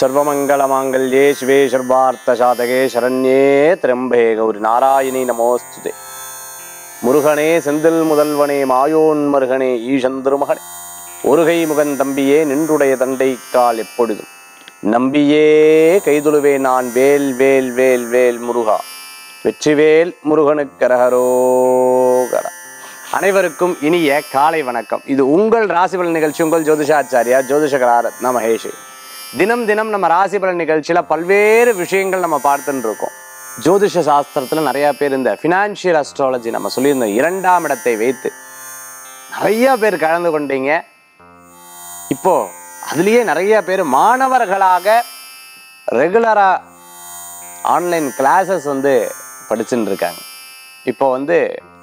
சர்வமங்கலமாங்கல்யே சிவே சர்வார்த்தசாதகே சரண்யே திரம்பே கௌரி நாராயணி நமோஸ்துதே முருகனே செந்தில் முதல்வனே மாயோன் மருகனே ஈசன் திருமகனே ஒருகை முகன் தம்பியே நின்றுடைய தண்டை கால் எப்பொழுதும் நம்பியே கைதுழுவே நான் வேல் வேல் வேல் வேல் முருகா வெற்றிவேல் முருகனுக்கு கரகரோகர அனைவருக்கும் இனிய காலை வணக்கம் இது உங்கள் ராசிபலன் நிகழ்ச்சி உங்கள் ஜோதிஷாச்சாரியா ஜோதிஷகராரத்ன மகேஷ் தினம் தினம் நம்ம ராசிபலன் நிகழ்ச்சியில பல்வேறு விஷயங்கள் நம்ம பார்த்துட்டு இருக்கோம் ஜோதிஷ சாஸ்திரத்துல நிறைய பேர் இந்த ஃபினான்ஷியல் அஸ்ட்ராலஜி நம்ம சொல்லியிருந்தோம் இரண்டாம் இடத்தை வைத்து நிறைய பேர் கலந்து கொண்டீங்க இப்போ அதுலயே நிறைய பேர் மாணவர்களாக ரெகுலரா ஆன்லைன் கிளாஸஸ் வந்து படிச்சுட்டு இருக்காங்க இப்போ வந்து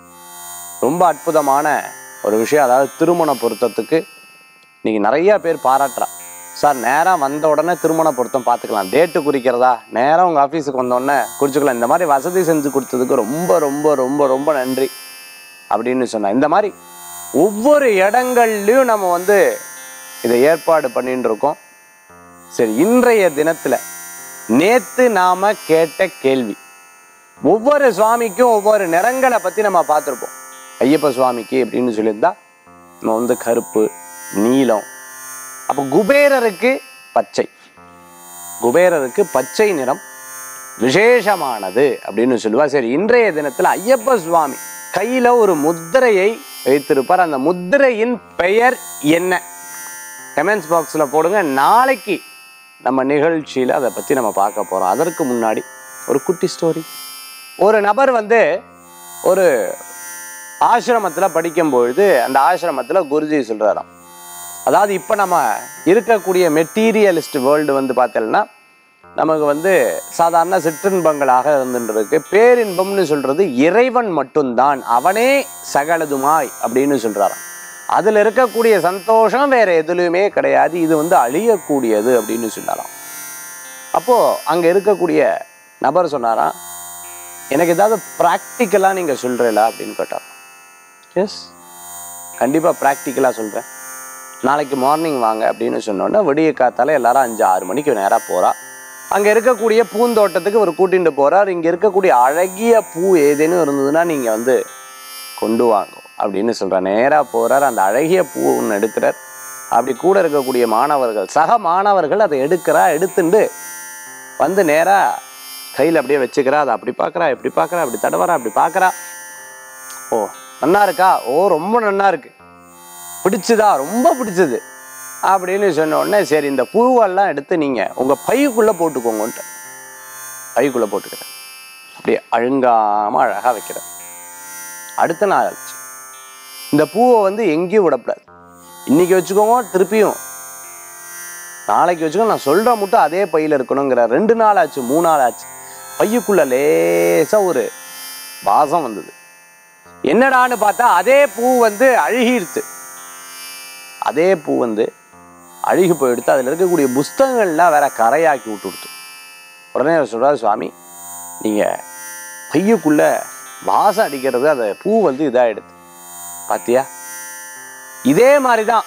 ரொம்ப அற்புதமான ஒரு விஷயம் அதாவது திருமண பொருத்தத்துக்கு இன்னைக்கு நிறைய பேர் பாராட்டுறா சார் நேராக வந்த உடனே திருமண பொருத்தம் பார்த்துக்கலாம் டேட்டு குறிக்கிறதா நேராக உங்கள் ஆஃபீஸுக்கு வந்த உடனே குறிச்சுக்கலாம் இந்த மாதிரி வசதி செஞ்சு கொடுத்ததுக்கு ரொம்ப ரொம்ப ரொம்ப ரொம்ப நன்றி அப்படின்னு சொன்னேன் இந்த மாதிரி ஒவ்வொரு இடங்கள்லையும் நம்ம வந்து இதை ஏற்பாடு பண்ணிட்டு இருக்கோம் சரி இன்றைய தினத்துல நேத்து நாம கேட்ட கேள்வி ஒவ்வொரு சுவாமிக்கும் ஒவ்வொரு நிறங்களை பத்தி நம்ம பார்த்துருப்போம் ஐயப்ப சுவாமிக்கு அப்படின்னு சொல்லியிருந்தா நம்ம வந்து கருப்பு நீலம் அப்போ குபேரருக்கு பச்சை குபேரருக்கு பச்சை நிறம் விசேஷமானது அப்படின்னு சொல்லுவா சரி இன்றைய தினத்துல ஐயப்ப சுவாமி கையில ஒரு முத்திரையை வைத்திருப்பார் அந்த முத்திரையின் பெயர் என்ன கமெண்ட்ஸ் பாக்ஸில் போடுங்க நாளைக்கு நம்ம நிகழ்ச்சியில் அதை பற்றி நம்ம பார்க்க போகிறோம் அதற்கு முன்னாடி ஒரு குட்டி ஸ்டோரி ஒரு நபர் வந்து ஒரு ஆசிரமத்தில் படிக்கும்பொழுது அந்த ஆசிரமத்தில் குருஜி சொல்கிறாராம் அதாவது இப்போ நம்ம இருக்கக்கூடிய மெட்டீரியலிஸ்ட் வேர்ல்டு வந்து பார்த்தோம்னா நமக்கு வந்து சாதாரண சிற்றின்பங்களாக இருந்துட்டு இருக்கு பேரின்பம்னு சொல்றது இறைவன் மட்டும்தான் அவனே சகலதுமாய் அப்படின்னு சொல்றாராம் அதுல இருக்கக்கூடிய சந்தோஷம் வேற எதுலையுமே கிடையாது இது வந்து அழியக்கூடியது அப்படின்னு சொன்னாராம் அப்போ அங்க இருக்கக்கூடிய நபர் சொன்னாராம் எனக்கு ஏதாவது ப்ராக்டிக்கலாக நீங்க சொல்றீங்களா அப்படின்னு கேட்டார் எஸ் கண்டிப்பா ப்ராக்டிக்கலாக சொல்றேன் நாளைக்கு மார்னிங் வாங்க அப்படின்னு சொன்னோன்னே விடிய காத்தால எல்லாரும் அஞ்சு ஆறு மணிக்கு நேராக போறா அங்க இருக்கக்கூடிய பூந்தோட்டத்துக்கு ஒரு கூட்டிட்டு போறார் இங்க இருக்கக்கூடிய அழகிய பூ ஏதேனும் இருந்ததுன்னா நீங்க வந்து கொண்டு வாங்க அப்படின்னு சொல்றார் நேரா போறார் அந்த அழகிய பூ ஒன்று எடுக்கிறார் அப்படி கூட இருக்கக்கூடிய மாணவர்கள் சக மாணவர்கள் அதை எடுக்கிறா எடுத்துண்டு வந்து நேரா கையில் அப்படியே வச்சுக்கிறா அதை அப்படி பார்க்கறா இப்படி பார்க்கறா அப்படி தடவரா அப்படி பார்க்கறா ஓ நன்னா இருக்கா ஓ ரொம்ப நன்னா இருக்கு பிடிச்சுதா ரொம்ப பிடிச்சது அப்படின்னு சொன்ன உடனே சரி இந்த பூவெல்லாம் எடுத்து நீங்க உங்க பைக்குள்ள போட்டுக்கோங்கன்ட்டு பைக்குள்ள போட்டுக்கிறேன் அப்படியே அழுங்காம அழகா வைக்கிறேன் அடுத்த நாள் ஆச்சு இந்த பூவை வந்து எங்கேயும் விடக்கூடாது இன்னைக்கு வச்சுக்கோங்க திருப்பியும் நாளைக்கு வச்சுக்கோ நான் சொல்ற மட்டும் அதே பையில இருக்கணுங்கிற ரெண்டு நாள் ஆச்சு மூணு நாள் ஆச்சு பையுக்குள்ள லேசா ஒரு வாசம் வந்தது என்னடான்னு பார்த்தா அதே பூ வந்து அழுகிடுத்து அதே பூ வந்து அழுகி போயிடுத்து அதில் இருக்கக்கூடிய புஸ்தகங்கள்லாம் வேற கரையாக்கி விட்டு கொடுத்து உடனே அவர் சொல்றாரு சுவாமி நீங்க பையுக்குள்ள வாசம் அடிக்கிறது அந்த பூ வந்து இதாயிடுது பாத்தியா இதே மாதிரி தான்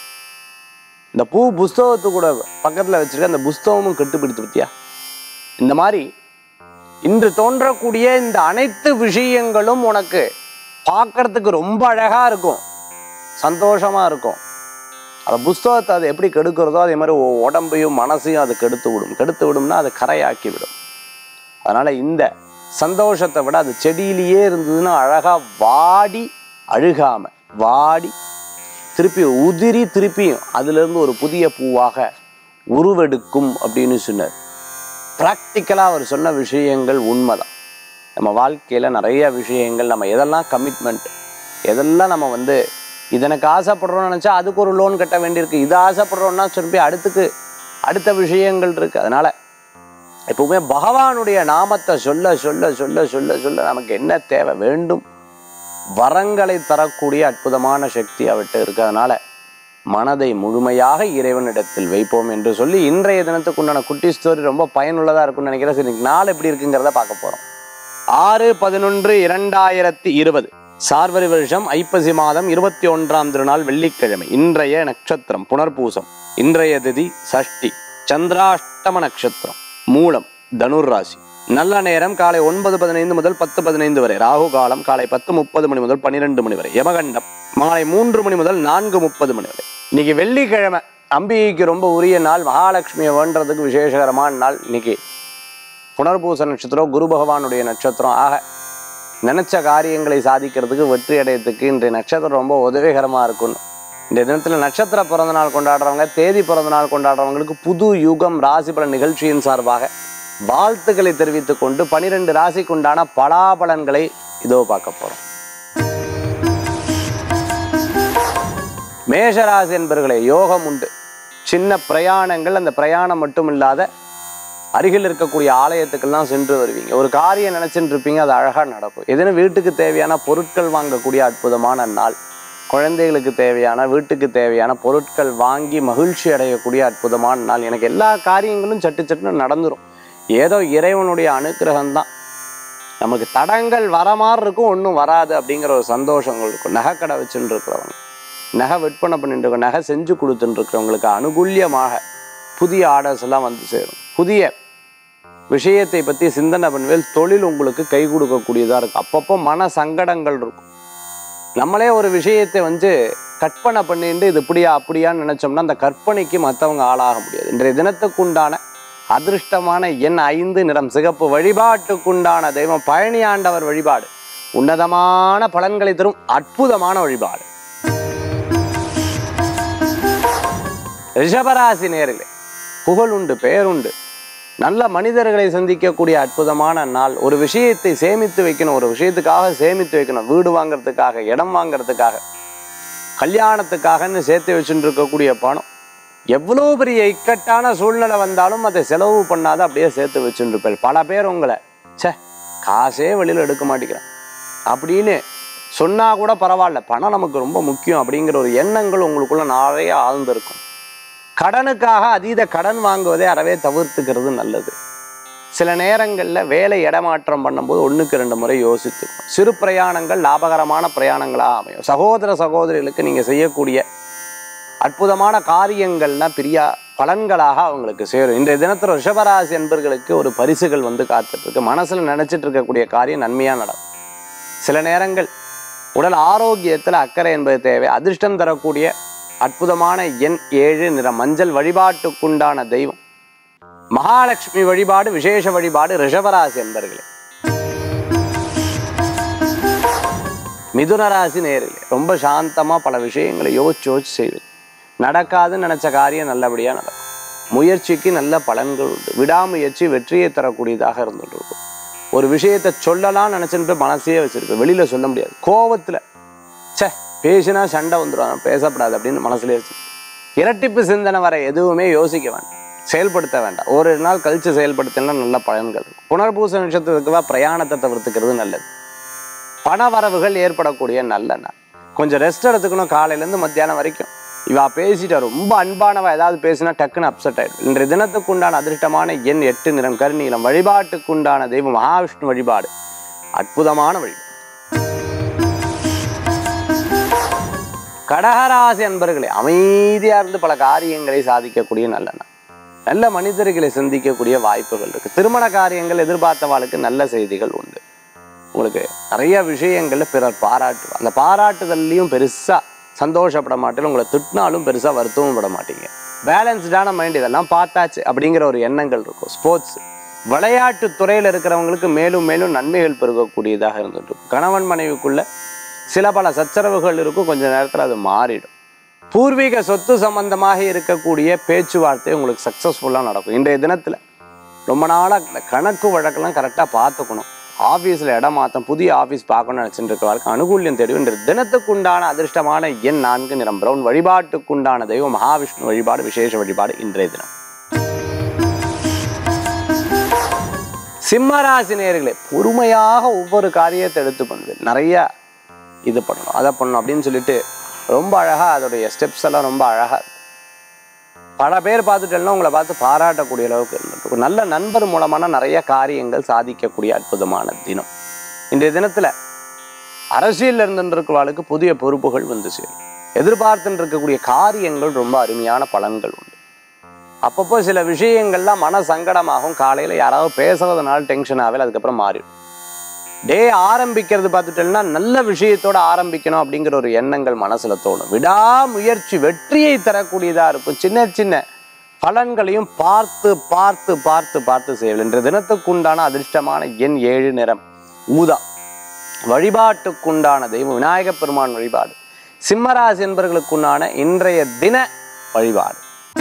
இந்த பூ புஸ்தகத்து கூட பக்கத்தில் வச்சிருக்க அந்த புஸ்தகமும் கெட்டுப்பிடித்து பத்தியா இந்த மாதிரி இன்று தோன்றக்கூடிய இந்த அனைத்து விஷயங்களும் உனக்கு பார்க்கறதுக்கு ரொம்ப அழகா இருக்கும் சந்தோஷமா இருக்கும் அந்த புஸ்தகத்தை அது எப்படி கெடுக்கிறதோ அதே மாதிரி உன் உடம்பையும் மனசையும் அது கெடுத்து விடும் கெடுத்து விடும்னா அது கரையாக்கி விடும் அதனால இந்த சந்தோஷத்தை விட அது செடியிலேயே இருந்ததுன்னா அழகா வாடி அழுகாம வாடி திருப்பி உதிரி திருப்பியும் அதிலிருந்து ஒரு புதிய பூவாக உருவெடுக்கும் அப்படின்னு சொன்னார் ப்ராக்டிக்கலாக அவர் சொன்ன விஷயங்கள் உண்மைதான் நம்ம வாழ்க்கையில் நிறைய விஷயங்கள் நம்ம எதெல்லாம் கமிட்மெண்ட் எதெல்லாம் நம்ம வந்து இது எனக்கு ஆசைப்படுறோம்னு நினச்சா அதுக்கு ஒரு லோன் கட்ட வேண்டியிருக்கு இது ஆசைப்படுறோம்னா திருப்பி அடுத்துக்கு அடுத்த விஷயங்கள் இருக்கு அதனால எப்பவுமே பகவானுடைய நாமத்தை சொல்ல சொல்ல சொல்ல சொல்ல சொல்ல நமக்கு என்ன தேவை வேண்டும் வரங்களை தரக்கூடிய அற்புதமான சக்தி அவர்கிட்ட இருக்கு அதனால மனதை முழுமையாக இறைவனிடத்தில் வைப்போம் என்று சொல்லி இன்றைய தினத்துக்கு உண்டான குட்டி ஸ்டோரி ரொம்ப பயனுள்ளதா இருக்கும்னு நினைக்கிறேன் சரி இன்னைக்கு நாள் எப்படி இருக்குங்கிறத பார்க்க போறோம் ஆறு பதினொன்று இரண்டாயிரத்தி இருபது சார்வரி வருஷம் ஐப்பசி மாதம் இருபத்தி ஒன்றாம் திருநாள் வெள்ளிக்கிழமை இன்றைய நட்சத்திரம் புனர்பூசம் இன்றைய திதி சஷ்டி சந்திராஷ்டம நட்சத்திரம் மூலம் தனுர் ராசி நல்ல நேரம் காலை ஒன்பது பதினைந்து முதல் பத்து பதினைந்து வரை ராகு காலம் காலை பத்து முப்பது மணி முதல் பன்னிரெண்டு மணி வரை யமகண்டம் மாலை மூன்று மணி முதல் நான்கு முப்பது மணி வரை இன்னைக்கு வெள்ளிக்கிழமை அம்பிகைக்கு ரொம்ப உரிய நாள் மகாலட்சுமியை வேண்டுறதுக்கு விசேஷகரமான நாள் இன்னைக்கு புனர்பூச நட்சத்திரம் குரு பகவானுடைய நட்சத்திரம் ஆக நினைச்ச காரியங்களை சாதிக்கிறதுக்கு வெற்றி அடையத்துக்கு இன்றைய நட்சத்திரம் ரொம்ப உதவிகரமாக இருக்கும்னு இந்த தினத்தில் நட்சத்திர பிறந்த நாள் கொண்டாடுறவங்க தேதி பிறந்த நாள் கொண்டாடுறவங்களுக்கு புது யுகம் ராசி பலன் நிகழ்ச்சியின் சார்பாக வாழ்த்துக்களை தெரிவித்துக் கொண்டு பனிரெண்டு ராசிக்குண்டான பலாபலன்களை இதோ பார்க்க போறோம் மேஷராசி என்பர்களே யோகம் உண்டு சின்ன பிரயாணங்கள் அந்த பிரயாணம் மட்டும் இல்லாத அருகில் இருக்கக்கூடிய ஆலயத்துக்கெல்லாம் சென்று வருவீங்க ஒரு காரியம் நினைச்சுட்டு இருப்பீங்க அது அழகா நடக்கும் எதுனா வீட்டுக்கு தேவையான பொருட்கள் வாங்கக்கூடிய அற்புதமான நாள் குழந்தைகளுக்கு தேவையான வீட்டுக்கு தேவையான பொருட்கள் வாங்கி மகிழ்ச்சி அடையக்கூடிய அற்புதமான நாள் எனக்கு எல்லா காரியங்களும் சட்டு சட்டுன்னு நடந்துரும் ஏதோ இறைவனுடைய அனுக்கிரகம் தான் நமக்கு தடங்கள் வர மாதிரி இருக்கும் ஒன்றும் வராது அப்படிங்கிற ஒரு சந்தோஷங்கள் இருக்கும் நகைக்கடை வச்சுட்டு இருக்கிறவங்க நகை விற்பனை பண்ணிட்டு இருக்க நகை செஞ்சு கொடுத்துட்டு இருக்கிறவங்களுக்கு அனுகூல்யமாக புதிய ஆர்டர்ஸ் எல்லாம் வந்து சேரும் புதிய விஷயத்தை பற்றி சிந்தனை பண்ணுவேல் தொழில் உங்களுக்கு கை கொடுக்கக்கூடியதாக இருக்கும் அப்பப்போ மன சங்கடங்கள் இருக்கும் நம்மளே ஒரு விஷயத்தை வந்து கற்பனை பண்ணிட்டு இது இப்படியா அப்படியான்னு நினைச்சோம்னா அந்த கற்பனைக்கு மற்றவங்க ஆளாக முடியாது இன்றைய தினத்துக்குண்டான அதிர்ஷ்டமான எண் ஐந்து நிறம் சிகப்பு வழிபாட்டுக்குண்டான தெய்வம் பழனி ஆண்டவர் வழிபாடு உன்னதமான பலன்களை தரும் அற்புதமான வழிபாடு ரிஷபராசி நேரிலே புகழ் உண்டு பெயருண்டு நல்ல மனிதர்களை சந்திக்கக்கூடிய அற்புதமான நாள் ஒரு விஷயத்தை சேமித்து வைக்கணும் ஒரு விஷயத்துக்காக சேமித்து வைக்கணும் வீடு வாங்குறதுக்காக இடம் வாங்குறதுக்காக கல்யாணத்துக்காகன்னு சேர்த்து வச்சுட்டு இருக்கக்கூடிய பணம் எவ்வளோ பெரிய இக்கட்டான சூழ்நிலை வந்தாலும் அதை செலவு பண்ணாத அப்படியே சேர்த்து வச்சுட்டு இருப்பேன் பல பேர் உங்களை ச்சே காசே வெளியில் எடுக்க மாட்டேங்கிறேன் அப்படின்னு சொன்னா கூட பரவாயில்ல பணம் நமக்கு ரொம்ப முக்கியம் அப்படிங்கிற ஒரு எண்ணங்கள் உங்களுக்குள்ள நிறைய ஆழ்ந்திருக்கும் கடனுக்காக அதீத கடன் வாங்குவதை அறவே தவிர்த்துக்கிறது நல்லது சில நேரங்களில் வேலை இடமாற்றம் பண்ணும்போது ஒன்றுக்கு ரெண்டு முறை யோசித்துக்கணும் சிறு பிரயாணங்கள் லாபகரமான பிரயாணங்களாக அமையும் சகோதர சகோதரிகளுக்கு நீங்கள் செய்யக்கூடிய அற்புதமான காரியங்கள்லாம் பெரிய பலன்களாக அவங்களுக்கு சேரும் இன்றைய தினத்தில் ரிஷபராசி என்பர்களுக்கு ஒரு பரிசுகள் வந்து காத்துட்டு இருக்கு மனசில் நினைச்சிட்டு இருக்கக்கூடிய காரியம் நன்மையாக நடக்கும் சில நேரங்கள் உடல் ஆரோக்கியத்தில் அக்கறை என்பது தேவை அதிர்ஷ்டம் தரக்கூடிய அற்புதமான எண் ஏழு நிற மஞ்சள் வழிபாட்டுக்குண்டான தெய்வம் மகாலட்சுமி வழிபாடு விசேஷ வழிபாடு ரிஷபராசி என்பர்களே மிதுன ராசி நேரிலே ரொம்ப சாந்தமா பல விஷயங்களை யோசிச்சு யோசிச்சு செய்வது நடக்காதுன்னு நினைச்ச காரியம் நல்லபடியா நடக்கும் முயற்சிக்கு நல்ல பலன்கள் உண்டு விடாமுயற்சி வெற்றியை தரக்கூடியதாக இருந்துட்டு இருக்கும் ஒரு விஷயத்தை சொல்லலாம் நினைச்சுட்டு மனசையே வச்சிருப்பேன் வெளியில சொல்ல முடியாது கோவத்துல ச்சே பேசினா சண்டை வந்துடும் பேசப்படாது அப்படின்னு மனசுலயே வச்சு இரட்டிப்பு சிந்தனை வர எதுவுமே யோசிக்க வேண்டாம் செயல்படுத்த வேண்டாம் ஒரு நாள் கழிச்சு செயல்படுத்தினா நல்ல பலன்கள் இருக்கும் புனர்பூச நட்சத்திரத்துக்கு பிரயாணத்தை தவிர்த்துக்கிறது நல்லது பண வரவுகள் ஏற்படக்கூடிய நல்ல நாள் கொஞ்சம் ரெஸ்ட் எடுத்துக்கணும் காலையிலேருந்து மத்தியானம் வரைக்கும் இவா பேசிட்டா ரொம்ப அன்பானவ ஏதாவது பேசினா டக்குன்னு அப்செட் ஆயிடும் இன்றைய தினத்துக்குண்டான அதிர்ஷ்டமான எண் எட்டு நிறம் கருநீலம் வழிபாட்டுக்குண்டான தெய்வம் மகாவிஷ்ணு வழிபாடு அற்புதமான வழிபாடு கடகராசி அன்பர்களே அமைதியா இருந்து பல காரியங்களை சாதிக்கக்கூடிய நல்ல நாள் நல்ல மனிதர்களை சந்திக்கக்கூடிய வாய்ப்புகள் இருக்கு திருமண காரியங்கள் எதிர்பார்த்தவாளுக்கு நல்ல செய்திகள் உண்டு உங்களுக்கு நிறைய விஷயங்கள்ல பிறர் பாராட்டு அந்த பாராட்டுதல்லையும் பெருசா சந்தோஷப்பட மாட்டேன் உங்களை திட்டினாலும் பெருசா வருத்தமும் பட மாட்டீங்க பேலன்ஸ்டான மைண்ட் இதெல்லாம் பார்த்தாச்சு அப்படிங்கிற ஒரு எண்ணங்கள் இருக்கும் ஸ்போர்ட்ஸ் விளையாட்டு துறையில் இருக்கிறவங்களுக்கு மேலும் மேலும் நன்மைகள் பெருகக்கூடியதாக இருந்துட்டு இருக்கும் கணவன் மனைவிக்குள்ள சில பல சச்சரவுகள் இருக்கும் கொஞ்ச நேரத்தில் அது மாறிடும் பூர்வீக சொத்து சம்பந்தமாக இருக்கக்கூடிய பேச்சுவார்த்தை உங்களுக்கு சக்ஸஸ்ஃபுல்லாக நடக்கும் இன்றைய தினத்தில் ரொம்ப நாளாக இந்த கணக்கு வழக்கெல்லாம் கரெக்டாக பார்த்துக்கணும் ஆஃபீஸில் இடம் மாற்றம் புதிய ஆஃபீஸ் பார்க்கணும்னு நினச்சிட்டு இருக்கிறவருக்கு அனுகூல்யம் தேடும் இன்றைய தினத்துக்குண்டான அதிர்ஷ்டமான எண் நான்கு நிறம் பிரவுன் வழிபாட்டுக்குண்டான தெய்வம் மகாவிஷ்ணு வழிபாடு விசேஷ வழிபாடு இன்றைய தினம் சிம்மராசி நேர்களே பொறுமையாக ஒவ்வொரு காரியத்தை எடுத்து பண்ணுவேன் நிறைய இது பண்ணணும் அதை பண்ணணும் அப்படின்னு சொல்லிட்டு ரொம்ப அழகா அதோடைய ஸ்டெப்ஸ் எல்லாம் ரொம்ப அழகா இருக்கும். பல பேர் பார்த்துட்டேன்னா உங்களை பார்த்து பாராட்டக்கூடிய அளவுக்கு இருந்துட்டு இருக்கும். நல்ல நண்பர் மூலமான நிறைய காரியங்கள் சாதிக்கக்கூடிய அற்புதமான தினம் இன்றைய தினத்துல அரசியல் இருந்துருக்கிறவாளுக்கு புதிய பொறுப்புகள் வந்து சேரும் எதிர்பார்த்துட்டு இருக்கக்கூடிய காரியங்கள் ரொம்ப அருமையான பலன்கள் உண்டு அப்பப்போ சில விஷயங்கள்லாம் மன சங்கடமாகும் காலையில் யாராவது பேசுறதுனால டென்ஷன் ஆகல அதுக்கப்புறம் மாறிடும் டே ஆரம்பிக்கிறது பார்த்துட்டோம்னா நல்ல விஷயத்தோட ஆரம்பிக்கணும் அப்படிங்கிற ஒரு எண்ணங்கள் மனசுல தோணும் விடாமுயற்சி வெற்றியை தரக்கூடியதா இருக்கும் சின்ன சின்ன பலன்களையும் பார்த்து பார்த்து பார்த்து பார்த்து செய்யல் இன்று தினத்துக்குண்டான அதிர்ஷ்டமான எண் ஏழு நிறம் ஊதா வழிபாட்டுக்குண்டான தெய்வம் விநாயகப் பெருமான் வழிபாடு சிம்மராசி என்பவர்களுக்குண்டான இன்றைய தின வழிபாடு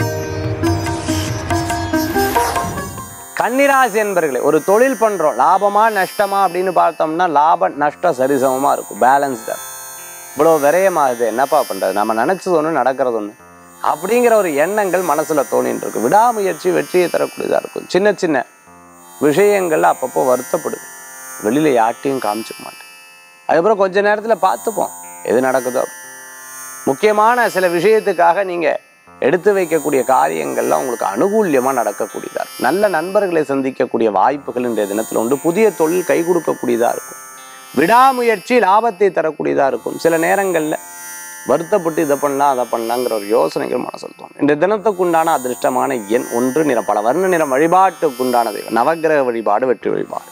கன்னிராசி என்பர்களே ஒரு தொழில் பண்றோம் லாபமா நஷ்டமா அப்படின்னு பார்த்தோம்னா லாப நஷ்டம் சரிசமமா இருக்கும் பேலன்ஸ்டா இவ்வளோ விரயமாகுது என்னப்பா பண்றது நம்ம நினைச்சது ஒன்று நடக்கிறது ஒன்று அப்படிங்கிற ஒரு எண்ணங்கள் மனசுல தோணின்னு இருக்கு விடாமுயற்சி வெற்றியை தரக்கூடியதா இருக்கும் சின்ன சின்ன விஷயங்கள்ல அப்பப்போ வருத்தப்படுது வெளியில யார்ட்டையும் காமிச்சிக்க மாட்டேன் அதுக்கப்புறம் கொஞ்ச நேரத்துல பார்த்துப்போம் எது நடக்குதோ அப்படி. முக்கியமான சில விஷயத்துக்காக நீங்க எடுத்து வைக்கக்கூடிய காரியங்கள்லாம் உங்களுக்கு அனுகூல்யமா நடக்கக்கூடியதா இருக்கும் நல்ல நண்பர்களை சந்திக்கக்கூடிய வாய்ப்புகள் இன்றைய தினத்துல உண்டு புதிய தொழில் கை கொடுக்கக்கூடியதா இருக்கும் விடாமுயற்சி லாபத்தை தரக்கூடியதா இருக்கும் சில நேரங்கள்ல வருத்தப்பட்டு இதை பண்ணலாம் அதை பண்ணலாங்கிற ஒரு யோசனைகள் மனசில் தோணும் இந்த தினத்துக்குண்டான அதிர்ஷ்டமான எண் ஒன்று நிறம் பல வர்ண நிறம் வழிபாட்டுக்குண்டான தெய்வம் நவக்கிரக வழிபாடு வெற்றி வழிபாடு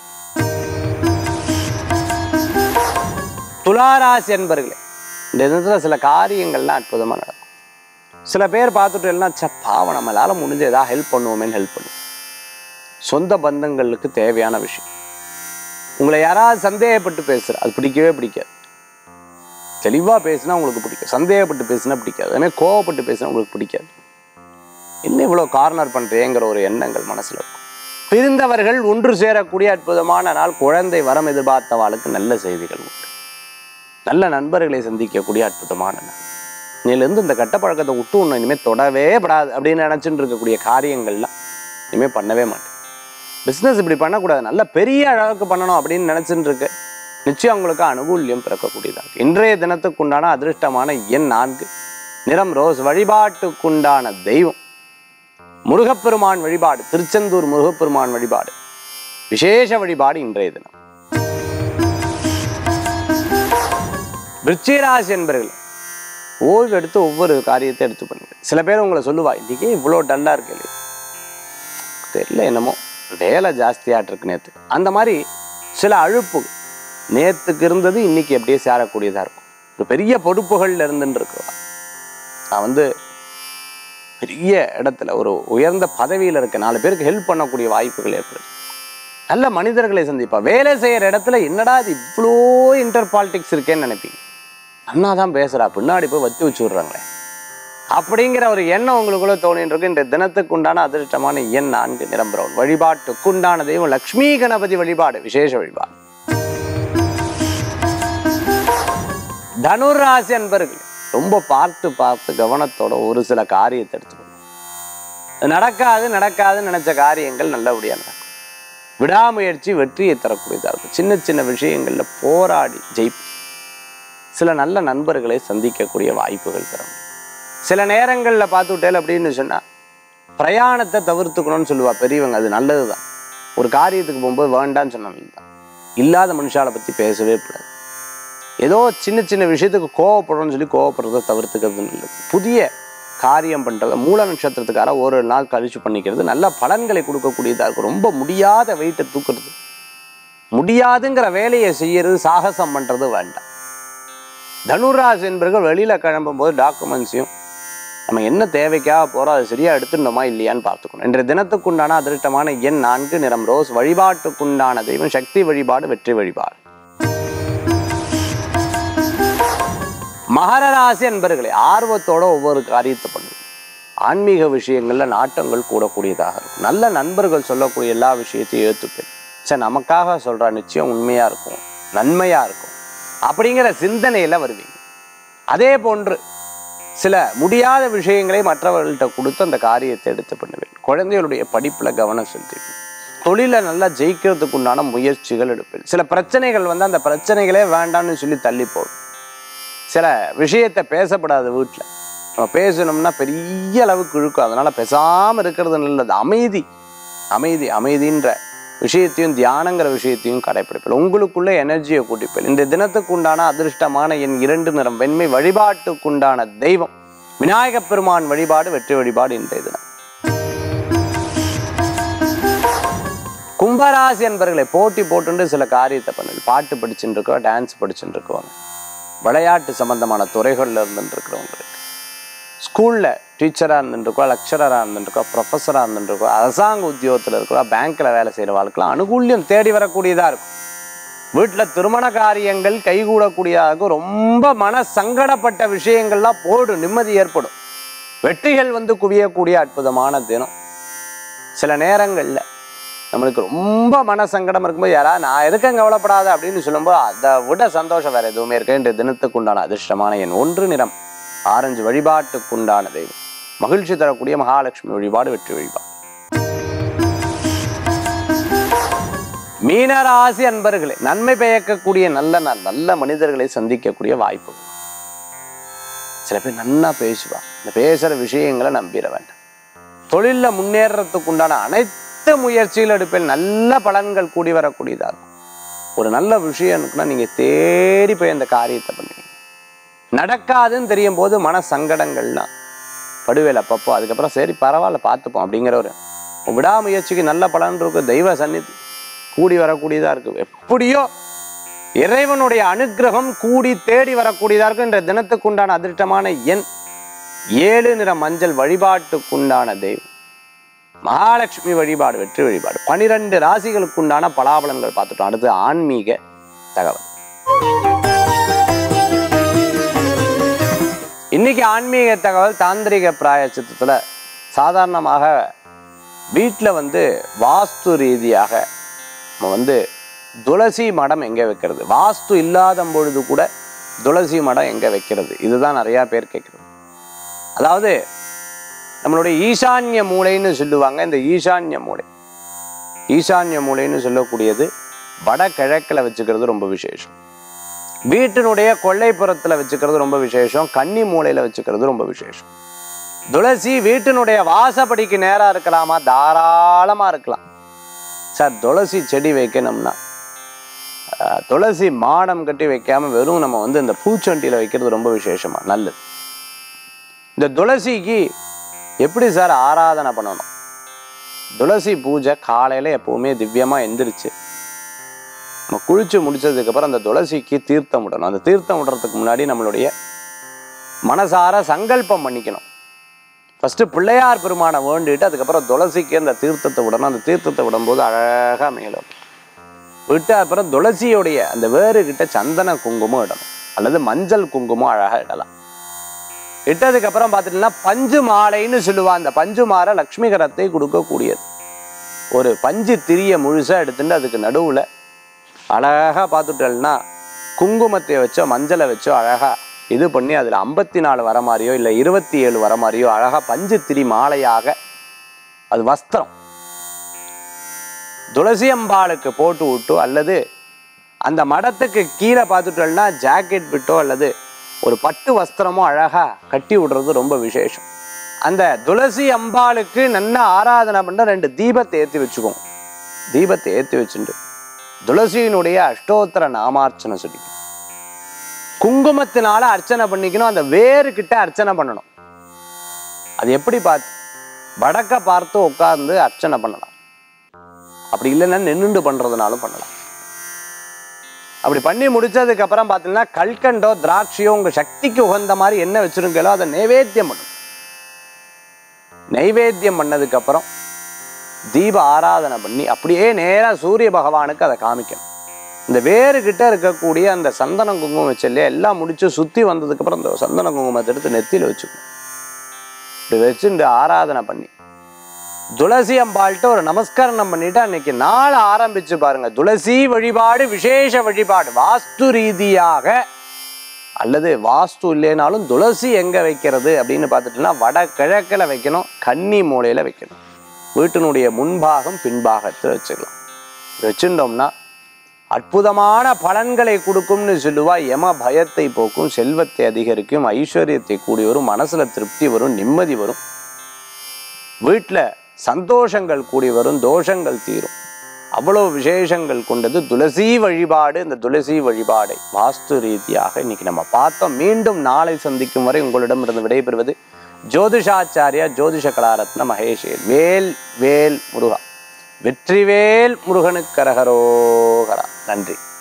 துளாராசி என்பர்களே இந்த தினத்துல சில காரியங்கள்லாம் அற்புதமா நடக்கும் சில பேர் பார்த்துட்டு எல்லாம் ச பாவம் நம்மளால முடிஞ்ச ஏதாவது ஹெல்ப் பண்ணுவோமேன்னு ஹெல்ப் பண்ணுவோம் சொந்த பந்தங்களுக்கு தேவையான விஷயம் உங்களை யாராவது சந்தேகப்பட்டு பேசுற அது பிடிக்கவே பிடிக்காது தெளிவா பேசினா உங்களுக்கு பிடிக்கும் சந்தேகப்பட்டு பேசினா பிடிக்காது அதே மாதிரி கோவப்பட்டு பேசினா உங்களுக்கு பிடிக்காது என்ன இவ்வளோ கார்னர் பண்றேங்கிற ஒரு எண்ணங்கள் மனசுல இருக்கும் பிரிந்தவர்கள் ஒன்று சேரக்கூடிய அற்புதமான நாள் குழந்தை வரம் எதிர்பார்த்தவாளுக்கு நல்ல செய்திகள் உண்டு நல்ல நண்பர்களை சந்திக்கக்கூடிய அற்புதமான நாள் இன்னிலிருந்து இந்த கெட்ட பழக்கத்தை விட்டு ஒன்று இனிமேல் தொடவே படாது அப்படின்னு நினச்சிட்டு இருக்கக்கூடிய காரியங்கள்லாம் இனிமேல் பண்ணவே மாட்டேன் பிஸ்னஸ் இப்படி பண்ணக்கூடாது நல்ல பெரிய அளவுக்கு பண்ணணும் அப்படின்னு நினச்சிட்டு இருக்கு நிச்சயம் உங்களுக்கு அனுகூல்யம் பிறக்கக்கூடியதாக இருக்கு. இன்றைய தினத்துக்குண்டான அதிர்ஷ்டமான எண் நான்கு நிறம் ரோஸ் வழிபாட்டுக்குண்டான தெய்வம் முருகப்பெருமான் வழிபாடு திருச்செந்தூர் முருகப்பெருமான் வழிபாடு விசேஷ வழிபாடு இன்றைய தினம் விருச்சிகராசி என்பர்கள் ஓய்வு எடுத்து ஒவ்வொரு காரியத்தை எடுத்து பண்ணுங்க சில பேர் உங்களை சொல்லுவா இன்னைக்கே இவ்வளோ டல்லா இருக்கு இல்லையா தெரியல என்னமோ வேலை ஜாஸ்தியாட்டு இருக்கு நேத்து அந்த மாதிரி சில அழுப்பு நேத்துக்கு இருந்தது இன்னைக்கு அப்படியே சேரக்கூடியதா இருக்கும் ஒரு பெரிய பொறுப்புகள்ல இருந்துட்டு இருக்கு நான் வந்து பெரிய இடத்துல ஒரு உயர்ந்த பதவியில் இருக்க நாலு பேருக்கு ஹெல்ப் பண்ணக்கூடிய வாய்ப்புகள் ஏற்படுது நல்ல மனிதர்களை சந்திப்பா வேலை செய்யற இடத்துல என்னடா இது இவ்வளோ இன்டர் பாலிடிக்ஸ் இருக்கேன்னு நினைப்பீங்க அண்ணா தான் பேசுறா பின்னாடி போய் வத்தி வச்சு விடுறாங்களே அப்படிங்கிற ஒரு எண்ணம் உங்களுக்குள்ள தோணிட்டு இருக்கு இந்த தினத்துக்கு உண்டான அதிர்ஷ்டமான எண் நான்கு நிறம் பிரவுன் வழிபாட்டுக்குண்டான தெய்வம் லக்ஷ்மி கணபதி வழிபாடு விசேஷ வழிபாடு தனுர் ராசி அன்பர்கள் ரொம்ப பார்த்து பார்த்து கவனத்தோட ஒரு சில காரியத்தை எடுத்துக்கணும் இது நடக்காது நடக்காதுன்னு நினைச்ச காரியங்கள் நல்லபடியா நடக்கும் விடாமுயற்சி வெற்றியை தரக்கூடியதா இருக்கும் சின்ன சின்ன விஷயங்கள்ல போராடி ஜெயிப்பு சில நல்ல நண்பர்களை சந்திக்கக்கூடிய வாய்ப்புகள் தரும் சில நேரங்களில் பார்த்துட்டேல் அப்படின்னு சொன்னா பிரயாணத்தை தவிர்த்துக்கணும்னு சொல்லுவா பெரியவங்க அது நல்லதுதான் ஒரு காரியத்துக்கு போகும்போது வேண்டான்னு சொன்னா நல்லதுதான் இல்லாத மனுஷாலை பத்தி பேசவே கூடாது ஏதோ சின்ன சின்ன விஷயத்துக்கு கோவப்படுறோம்னு சொல்லி கோவப்படுறதை தவிர்த்துக்கிறது நல்லது புதிய காரியம் பண்றத மூல நட்சத்திரத்துக்கார ஒரு நாள் கழிச்சு பண்ணிக்கிறது நல்ல பலன்களை கொடுக்கக்கூடியதா இருக்கும் ரொம்ப முடியாத வெயிட்டை தூக்குறது முடியாதுங்கிற வேலையை செய்யறது சாகசம் பண்றது வேண்டாம் தனுராசி என்பர்கள் வெளியில கிளம்பும் போது டாக்குமெண்ட்ஸையும் நம்ம என்ன தேவைக்காக போறோம் அது சரியா எடுத்துட்டோமா இல்லையான்னு பார்த்துக்கணும் இன்றைய தினத்துக்குண்டான அதிர்ஷ்டமான எண் நான்கு நிறம் ரோஸ் வழிபாட்டுக்குண்டான தெய்வம் சக்தி வழிபாடு வெற்றி வழிபாடு மகர ராசி என்பர்களே ஆர்வத்தோட ஒவ்வொரு காரியத்தை பண்ணுங்க ஆன்மீக விஷயங்கள்ல நாட்டங்கள் கூடக்கூடியதாக இருக்கும் நல்ல நண்பர்கள் சொல்லக்கூடிய எல்லா விஷயத்தையும் ஏற்றுப்பேன் சரி நமக்காக சொல்றா நிச்சயம் உண்மையா இருக்கும் நன்மையா இருக்கும் அப்படிங்கிற சிந்தனையில வருவீங்க அதே போன்று சில முடியாத விஷயங்களை மற்றவர்கள்ட்ட கொடுத்து அந்த காரியத்தை எடுத்து பண்ணுவேன் குழந்தைகளுடைய படிப்புல கவனம் செலுத்துவேன் தொழில நல்லா ஜெயிக்கிறதுக்கு உண்டான முயற்சிகள் எடுப்பேன் சில பிரச்சனைகள் வந்து அந்த பிரச்சனைகளே வேண்டாம்னு சொல்லி தள்ளி போடும் சில விஷயத்தை பேசப்படாது வீட்டில் நம்ம பேசணும்னா பெரிய அளவுக்கு இழுக்கும் அதனால பேசாம இருக்கிறது நல்லது அமைதி அமைதி அமைதின்ற விஷயத்தையும் தியானங்கிற விஷயத்தையும் கடைப்பிடிப்பேன் உங்களுக்குள்ள எனர்ஜியை கூட்டிப்பேன் இந்த தினத்துக்கு உண்டான அதிர்ஷ்டமான என் இரண்டு நிறம் வெண்மை வழிபாட்டுக்குண்டான தெய்வம் விநாயகப் பெருமான் வழிபாடு வெற்றி வழிபாடு இன்றைய தினம் கும்பராசி என்பர்களை போட்டி போட்டுண்டு சில காரியத்தை பண்ணுது பாட்டு படிச்சுட்டு இருக்கோம் டான்ஸ் படிச்சுட்டு இருக்கோம் விளையாட்டு சம்பந்தமான துறைகளில் இருந்துட்டு இருக்கிறவங்களுக்கு ஸ்கூலில் டீச்சராக இருந்துருக்கோம் லெக்சரராக இருந்துருக்கோம் ப்ரொஃபஸராக இருந்துருக்கோம் அரசாங்க உத்தியோகத்தில் இருக்கிறோம் பேங்க்கில் வேலை செய்கிற வாழ்க்கைலாம் அனுகூல்யம் தேடி வரக்கூடியதாக இருக்கும் வீட்டில் திருமண காரியங்கள் கைகூடக்கூடியதாக இருக்கும் ரொம்ப மன சங்கடப்பட்ட விஷயங்கள்லாம் போடும் நிம்மதி ஏற்படும் வெற்றிகள் வந்து குவியக்கூடிய அற்புதமான தினம் சில நேரங்களில் நம்மளுக்கு ரொம்ப மன சங்கடம் இருக்கும்போது யாராவது நான் இருக்கேன் கவலைப்படாத அப்படின்னு சொல்லும்போது அதை விட சந்தோஷம் வேற எதுவுமே இருக்கு இன்று தினத்துக்கு உண்டான அதிர்ஷ்டமான என் ஒன்று நிறம் ஆரஞ்சு வழிபாட்டுக்குண்டான தெய்வம் மகிழ்ச்சி தரக்கூடிய மகாலட்சுமி வழிபாடு வெற்றி வழிபாடு மீனராசி அன்பர்களே நன்மை பயக்கக்கூடிய நல்ல நாள் நல்ல மனிதர்களை சந்திக்கக்கூடிய வாய்ப்பு சில பேர் நன்னா பேசுவா இந்த பேசுற விஷயங்களை நம்பிட வேண்டாம் தொழிலில் முன்னேறத்துக்கு உண்டான அனைத்து முயற்சிகள் எடுப்பில் நல்ல பலன்கள் கூடி வரக்கூடியதா இருக்கும் ஒரு நல்ல விஷயம் இருக்குன்னா நீங்க தேடி போய் அந்த காரியத்தை பண்ணுவீங்க நடக்காதுன்னு தெரியும் போது மன சங்கடங்கள்லாம் படுவேல் அப்பப்போ அதுக்கப்புறம் சரி பரவாயில்ல பார்த்துப்போம் அப்படிங்கிற ஒரு விடாமுயற்சிக்கு நல்ல பலன் இருக்கு தெய்வ சந்நிதி கூடி வரக்கூடியதா இருக்கு எப்படியோ இறைவனுடைய அனுக்கிரகம் கூடி தேடி வரக்கூடியதா இருக்கு என்ற தினத்துக்கு உண்டான அதிர்ஷ்டமான எண் ஏழு நிற மஞ்சள் வழிபாட்டுக்குண்டான தெய்வம் மகாலட்சுமி வழிபாடு வெற்றி வழிபாடு பனிரெண்டு ராசிகளுக்குண்டான பலாபலன்கள் பார்த்துட்டோம் அடுத்து ஆன்மீக தகவல் இன்னைக்கு ஆன்மீக தகவல் தாந்திரிக பிராயச்சித்தத்தில் சாதாரணமாக வீட்டில் வந்து வாஸ்து ரீதியாக நம்ம வந்து துளசி மடம் எங்கே வைக்கிறது வாஸ்து இல்லாத பொழுது கூட துளசி மடம் எங்கே வைக்கிறது இதுதான் நிறையா பேர் கேட்குறது அதாவது நம்மளுடைய ஈசான்ய மூலைன்னு சொல்லுவாங்க இந்த ஈசான்ய மூலை ஈசான்ய மூலைன்னு சொல்லக்கூடியது வடகிழக்கில் வச்சுக்கிறது ரொம்ப விசேஷம் வீட்டினுடைய கொல்லைப்புறத்தில் வச்சுக்கிறது ரொம்ப விசேஷம் கன்னி மூலையில் வச்சுக்கிறது ரொம்ப விசேஷம் துளசி வீட்டினுடைய வாசப்படிக்கு நேராக இருக்கலாமா தாராளமாக இருக்கலாம் சார் துளசி செடி வைக்கணும்னா அஹ், துளசி மாடம் கட்டி வைக்காம வெறும் நம்ம வந்து இந்த பூச்சண்டியில் வைக்கிறது ரொம்ப விசேஷமா நல்லது இந்த துளசிக்கு எப்படி சார் ஆராதனை பண்ணணும் துளசி பூஜை காலையில் எப்பவுமே திவ்யமாக எந்திரிச்சு நம்ம குளிச்சு முடிச்சதுக்கப்புறம் அந்த துளசிக்கு தீர்த்தம் விடணும் அந்த தீர்த்தம் விடுறதுக்கு முன்னாடி நம்மளுடைய மனசார சங்கல்பம் பண்ணிக்கணும் ஃபஸ்ட்டு பிள்ளையார் பெருமானை வேண்டிட்டு அதுக்கப்புறம் துளசிக்கு அந்த தீர்த்தத்தை விடணும் அந்த தீர்த்தத்தை விடும்போது அழகாக மேலும் விட்டு அப்புறம் துளசியோடைய அந்த வேறு கிட்ட சந்தன குங்குமம் இடணும் அல்லது மஞ்சள் குங்குமம் அழகாக இடலாம் இட்டதுக்கப்புறம் பார்த்துட்டீங்கன்னா பஞ்சு மாலைன்னு சொல்லுவா அந்த பஞ்சு மாலை லக்ஷ்மிகரத்தை கொடுக்கக்கூடியது ஒரு பஞ்சு திரிய முழுசாக எடுத்துட்டு அதுக்கு நடுவில் அழகாக பார்த்துட்டேன்னா குங்குமத்தை வச்சோ மஞ்சளை வச்சோ அழகாக இது பண்ணி அதில் ஐம்பத்தி நாலு வர மாதிரியோ இல்லை இருபத்தி ஏழு வர மாதிரியோ அழகாக பஞ்சு திரி மாலையாக அது வஸ்திரம் துளசி அம்பாளுக்கு போட்டு விட்டு அல்லது அந்த மடத்துக்கு கீழே பார்த்துட்டோம்னா ஜாக்கெட் விட்டோ அல்லது ஒரு பட்டு வஸ்திரமோ அழகா கட்டி விடுறது ரொம்ப விசேஷம் அந்த துளசி அம்பாளுக்கு நல்ல ஆராதனை பண்ண ரெண்டு தீபத்தை ஏற்றி வச்சுக்கோங்க தீபத்தை ஏற்றி வச்சுட்டு துளசியினுடைய அஷ்டோத்தர நாமார்ச்சனை சொல்லிக்கணும் குங்குமத்தினால அர்ச்சனை பண்ணிக்கணும் அந்த வேறு கிட்ட அர்ச்சனை பண்ணணும் அது எப்படி பார்த்து வடக்க பார்த்து உட்கார்ந்து அர்ச்சனை பண்ணலாம் அப்படி இல்லைன்னா நின்றுண்டு பண்றதுனாலும் பண்ணலாம் அப்படி பண்ணி முடிச்சதுக்கு அப்புறம் பார்த்தீங்கன்னா கல்கண்டோ திராட்சையோ உங்க சக்திக்கு உகந்த மாதிரி என்ன வச்சிருக்கீங்களோ அதை நைவேத்தியம் பண்ணணும் நைவேத்தியம் பண்ணதுக்கு அப்புறம் தீப ஆராதனை பண்ணி அப்படியே நேரா சூரிய பகவானுக்கு அதை காமிக்கணும் இந்த வேறு கிட்ட இருக்கக்கூடிய அந்த சந்தன குங்குமம் வச்சு இல்லையா எல்லாம் முடிச்சு சுத்தி வந்ததுக்கு அப்புறம் இந்த சந்தன குங்குமத்தை எடுத்து நெத்தியில வச்சுக்கணும் இப்படி வச்சு இந்த ஆராதனை பண்ணி துளசி அம்பாள்கிட்ட ஒரு நமஸ்கரணம் பண்ணிட்டு அன்னைக்கு நாள் ஆரம்பிச்சு பாருங்க துளசி வழிபாடு விசேஷ வழிபாடு வாஸ்து ரீதியாக அல்லது வாஸ்து இல்லைனாலும் துளசி எங்க வைக்கிறது அப்படின்னு பார்த்துட்டோம்னா வட கிழக்கில் வைக்கணும் கன்னி மூலையில வைக்கணும் வீட்டினுடைய முன்பாகம் பின்பாகத்தில் வச்சுக்கலாம் இப்படி வச்சுட்டோம்னா அற்புதமான பலன்களை கொடுக்கும்னு சொல்லுவா யம பயத்தை போக்கும் செல்வத்தை அதிகரிக்கும் ஐஸ்வர்யத்தை கூடி வரும் மனசுல திருப்தி வரும் நிம்மதி வரும் வீட்டில் சந்தோஷங்கள் கூடி வரும் தோஷங்கள் தீரும் அவ்வளவு விசேஷங்கள் கொண்டது துளசி வழிபாடு இந்த துளசி வழிபாடை வாஸ்து ரீதியாக இன்னைக்கு நம்ம பார்த்தோம் மீண்டும் நாளை சந்திக்கும் வரை உங்களிடமிருந்து விடைபெறுவது ஜோதிஷாச்சாரியா ஜோதிஷ கலாரத்ன மகேஷ் வேல் வேல் முருகா வெற்றிவேல் முருகனுக்கரகரோகரா நன்றி